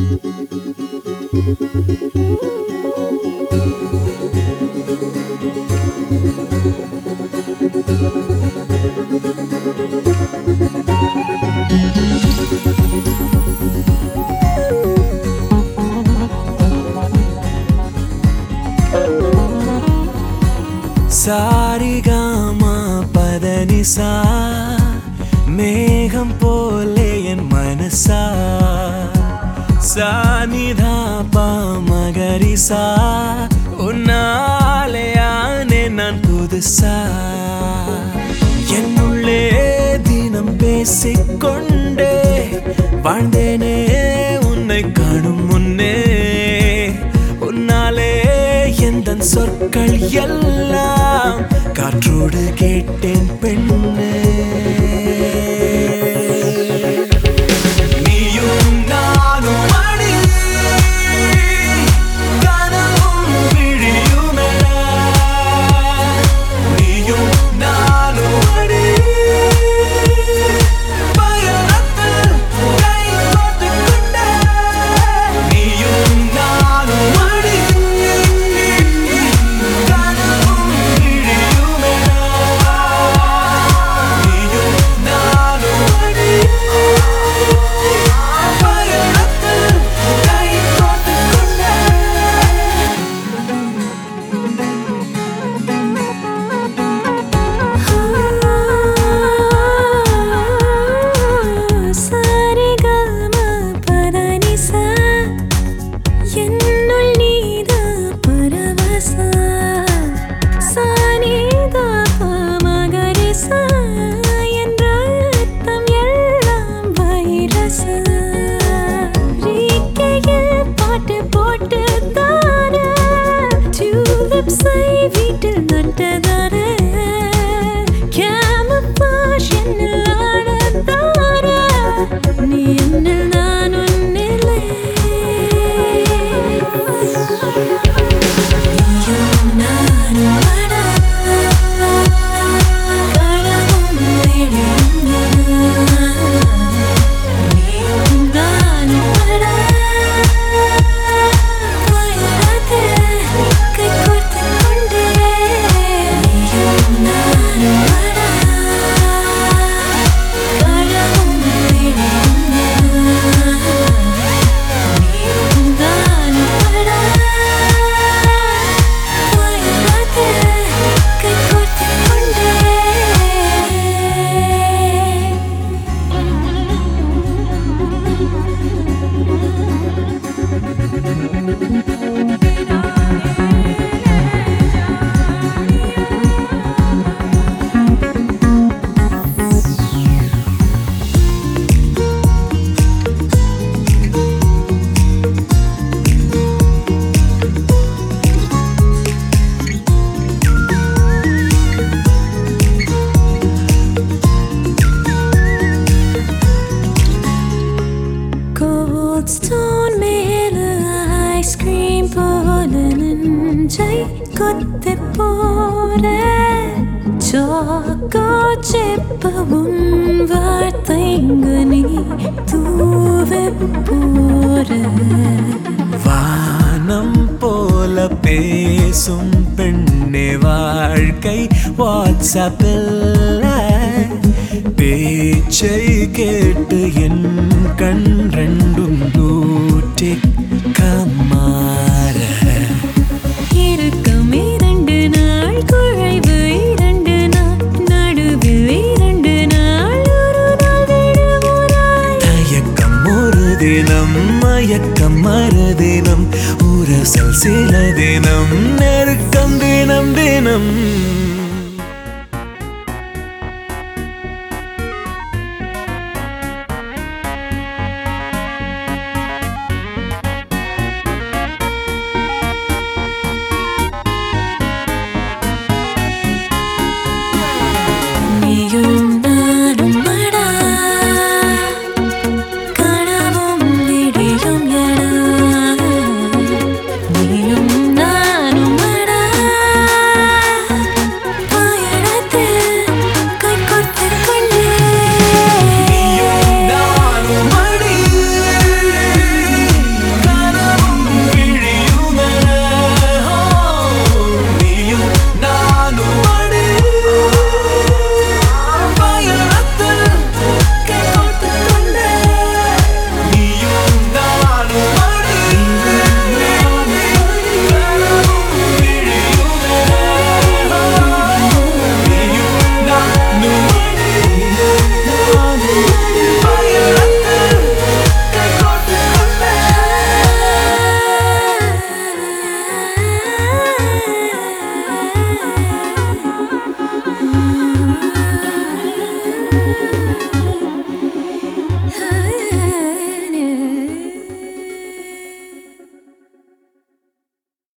சாரிகாமா பதனிசா மேகம் போலே என் மனசா சானிதா மகரிசா உன்னாலே ஆனே நான் புதுசா என்னுள்ளே தினம் பேசிக்கொண்டே வாழ்ந்தேனே உன்னை காணும் முன்னே உன்னாலே எந்த சொற்கள் எல்லாம் காற்றோடு கேட்டேன் பெண்ணே நீயும் நானும் அடி கனவும் விழியுமென நீயும் நானும் அடி பயணத்தில் கை கோர்த்துக் கொண்டே நீயும் நானும் அடி கனவும் விழியுமென நீயும் நானும் அடி பயணத்தில் கை கோர்த்துக் கொண்டே சரிகம பதனிசா என்னுள் நீதா பரவசா சானிதா மகரிசா என்ற அர்த்தம் எல்லாம் வைரசா ரீக்கையில் பாட்டு போட்டு தானே டியூலிப்ஸை வீட்டில் நட்டதானே கேமப்பாஷ் என்னில் ஆடத்தானே நீ என்னில் நான் உன்னிலே நீயும் நானும் அடா கடவும் விழியும் நீயும் நானும் அடா பயணத்தில் கை கோர்த்துக் கொண்டே நீயும் நானும் அடா கடவும் விழியும் நீயும் நானும் அடா பயணத்தில் கை கோர்த்துக் கொண்டே Cold stone மேல ice cream போல நெஞ்சை கொத்தி போற சாக்கோ செப்ப உன் வார்த்தைங்க நீ தூவி போற வானம் போல பேசும் பெண்ணே வாழ்க்கை வாட்ஸ்அப்பில் பேச்சை கேட்டு என் கண் ரெண்டும் ஊற்றி கமாற இருக்கும் இரண்டு நாள் குழைவு இரண்டு நாள் நடுவில் இரண்டு நாள் ஒரு நாள் விடுமுறை தயக்கம் ஒரு தினம் மயக்கம் மறுதினம் உரசல் சில தினம் நெருக்கம் தினம் தினம்